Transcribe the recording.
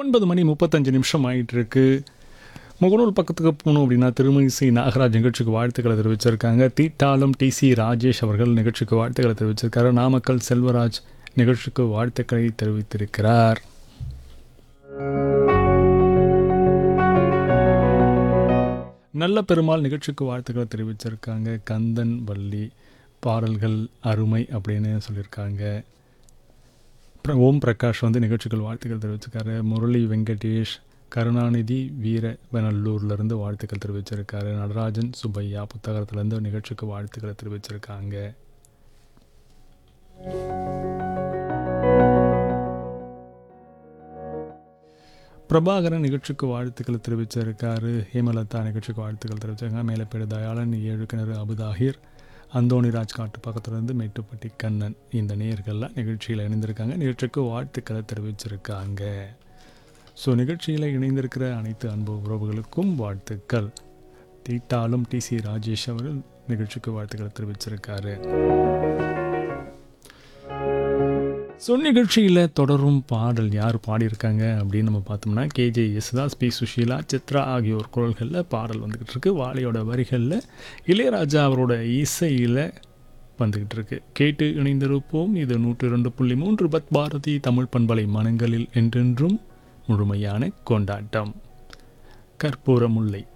ஒன்பது மணி முப்பத்தஞ்சு நிமிஷம் ஆயிட்டு இருக்கு முகநூல் பக்கத்துக்கு போகணும் அப்படின்னா திருமணிசை நாகராஜ் நிகழ்ச்சிக்கு வாழ்த்துக்களை தெரிவிச்சிருக்காங்க தீட்டாளம் டிசி ராஜேஷ் அவர்கள் நிகழ்ச்சிக்கு வாழ்த்துக்களை தெரிவிச்சிருக்காரு நாமக்கல் செல்வராஜ் நிகழ்ச்சிக்கு வாழ்த்துக்களை தெரிவித்திருக்கிறார் நல்ல பெருமாள் நிகழ்ச்சிக்கு வாழ்த்துக்களை தெரிவிச்சிருக்காங்க கந்தன் வள்ளி பாடல்கள் அருமை அப்படின்னு சொல்லியிருக்காங்க அப்புறம் ஓம் பிரகாஷ் வந்து நிகழ்ச்சிகள் வாழ்த்துக்கள் தெரிவிச்சிருக்காரு முரளி வெங்கடேஷ் கருணாநிதி வீரவநல்லூர்லேருந்து வாழ்த்துக்கள் தெரிவிச்சிருக்காரு நடராஜன் சுப்பையா புத்தகத்துலேருந்து நிகழ்ச்சிக்கு வாழ்த்துக்களை தெரிவிச்சிருக்காங்க பிரபாகரன் நிகழ்ச்சிக்கு வாழ்த்துக்களை தெரிவிச்சிருக்காரு ஹேமலதா நிகழ்ச்சிக்கு வாழ்த்துக்கள் தெரிவிச்சாங்க மேலப்பேடு தயாளன் ஏழு கிணறு அபுதாகிர் அந்தோணிராஜ் காட்டு பக்கத்துலேருந்து மேட்டுப்பட்டி கண்ணன் இந்த நேயர்கள்லாம் நிகழ்ச்சியில் இணைந்திருக்காங்க நிகழ்ச்சிக்கு வாழ்த்துக்களை தெரிவிச்சிருக்காங்க ஸோ நிகழ்ச்சியில் இணைந்திருக்கிற அனைத்து அன்பு உறவுகளுக்கும் வாழ்த்துக்கள் தீட்டாலும் டிசி ராஜேஷ் அவர்கள் நிகழ்ச்சிக்கு வாழ்த்துக்களை தெரிவிச்சிருக்காரு ஸோ நிகழ்ச்சியில் தொடரும் பாடல் யார் பாடியிருக்காங்க அப்படின்னு நம்ம பார்த்தோம்னா கேஜே யேசுதாஸ் பி சுஷீலா சித்ரா ஆகியோர் குரல்களில் பாடல் வந்துக்கிட்டு இருக்கு வாலியோட வரிகளில் இளையராஜா அவரோட இசையில் வந்துக்கிட்டு இருக்கு கேட்டு இணைந்திருப்போம் இது நூற்றி இரண்டு புள்ளி மூன்று பத் பாரதி தமிழ் பண்பலை மனங்களில் என்றென்றும் முழுமையான கொண்டாட்டம் கற்பூர முல்லை